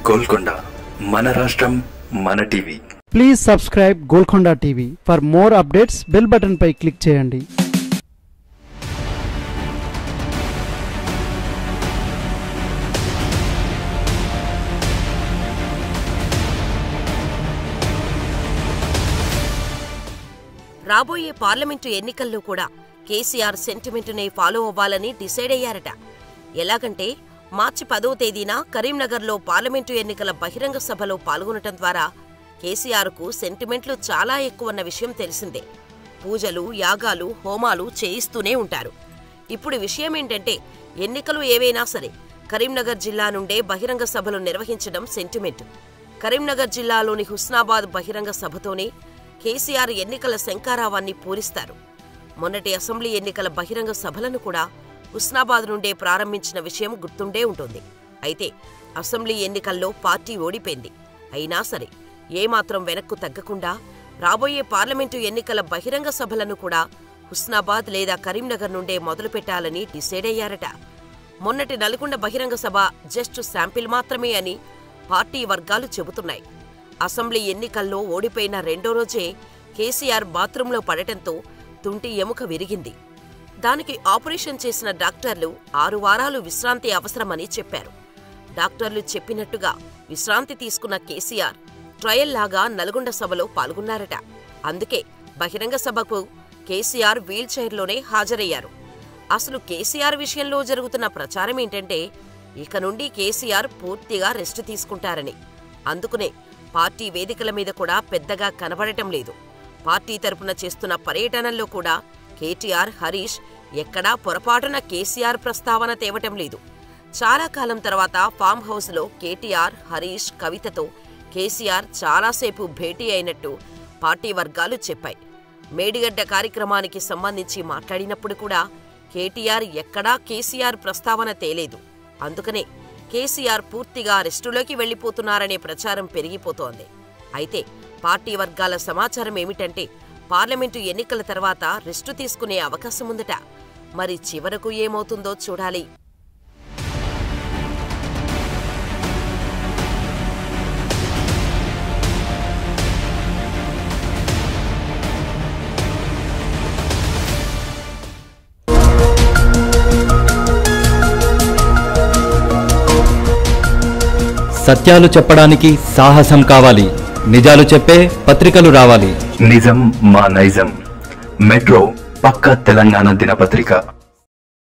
గోల్కొండ మన రాష్ట్రం మన TV please subscribe Golconda TV for more updates bell button పై క్లిక్ చేయండి రాబోయే పార్లమెంటు ఎన్నికల్లో కూడా కేసీఆర్ సెంటిమెంటునే ఫాలో అవ్వాలని డిసైడ్ అయ్యారట ఎలాగంటే మార్చి పదో తేదీన కరీంనగర్లో పార్లమెంటు ఎన్నికల బహిరంగ సభలో పాల్గొనటం ద్వారా కేసీఆర్కు సెంటిమెంట్లు చాలా ఎక్కువన్న విషయం తెలిసిందే పూజలు యాగాలు హోమాలు చేయిస్తూనే ఉంటారు ఇప్పుడు విషయం ఏంటంటే ఎన్నికలు ఏవైనా సరే కరీంనగర్ జిల్లా నుండే బహిరంగ సభలు నిర్వహించడం సెంటిమెంట్ కరీంనగర్ జిల్లాలోని హుస్నాబాద్ బహిరంగ సభతోనే కేసీఆర్ ఎన్నికల శంకారావాన్ని పూరిస్తారు మొన్నటి అసెంబ్లీ ఎన్నికల బహిరంగ సభలను కూడా హుస్నాబాద్ నుండే ప్రారంభించిన విషయం గుర్తుండే ఉంటుంది అయితే అసెంబ్లీ ఎన్నికల్లో పార్టీ ఓడిపోయింది అయినా సరే ఏమాత్రం వెనక్కు తగ్గకుండా రాబోయే పార్లమెంటు ఎన్నికల బహిరంగ సభలను కూడా హుస్నాబాద్ లేదా కరీంనగర్ నుండే మొదలుపెట్టాలని డిసైడ్ అయ్యారట మొన్నటి నల్గొండ బహిరంగ సభ జస్ట్ శాంపిల్ మాత్రమే అని పార్టీ వర్గాలు చెబుతున్నాయి అసెంబ్లీ ఎన్నికల్లో ఓడిపోయిన రెండో రోజే కేసీఆర్ బాత్రూంలో పడటంతో తుంటి ఎముక విరిగింది దానికి ఆపరేషన్ చేసిన డాక్టర్లు ఆరు వారాలు విశ్రాంతి అవసరమని చెప్పారు డాక్టర్లు చెప్పినట్టుగా విశ్రాంతి తీసుకున్న కేసీఆర్ ట్రయల్ లాగా నల్గొండ సభలో పాల్గొన్నారట అందుకే బహిరంగ సభకు కేసీఆర్ వీల్ చైర్లోనే హాజరయ్యారు అసలు కేసీఆర్ విషయంలో జరుగుతున్న ప్రచారం ఏంటంటే ఇక నుండి కేసీఆర్ పూర్తిగా రెస్ట్ తీసుకుంటారని అందుకునే పార్టీ వేదికల మీద కూడా పెద్దగా కనబడటం లేదు పార్టీ తరపున చేస్తున్న పర్యటనల్లో కూడా కేటీఆర్ హరీష్ ఎక్కడా పొరపాటున కేసీఆర్ ప్రస్తావన తేవటం లేదు చాలా కాలం తర్వాత ఫామ్ హౌస్లో కేటీఆర్ హరీష్ కవితతో కేసీఆర్ చాలాసేపు భేటీ అయినట్టు పార్టీ వర్గాలు చెప్పాయి మేడిగడ్డ కార్యక్రమానికి సంబంధించి మాట్లాడినప్పుడు కూడా కేటీఆర్ ఎక్కడా కేసీఆర్ ప్రస్తావన తేలేదు అందుకనే కేసీఆర్ పూర్తిగా రెస్టులోకి వెళ్లిపోతున్నారనే ప్రచారం పెరిగిపోతోంది అయితే పార్టీ వర్గాల సమాచారం ఏమిటంటే పార్లమెంటు ఎన్నికల తర్వాత రెస్టు తీసుకునే అవకాశం ఉందట మరి చివరకు ఏమవుతుందో చూడాలి సత్యాలు చెప్పడానికి సాహసం కావాలి నిజాలు చెప్పే పత్రికలు రావాలి నిజం మా నైజం మెట్రో పక్క తెలంగాణ దినపత్రిక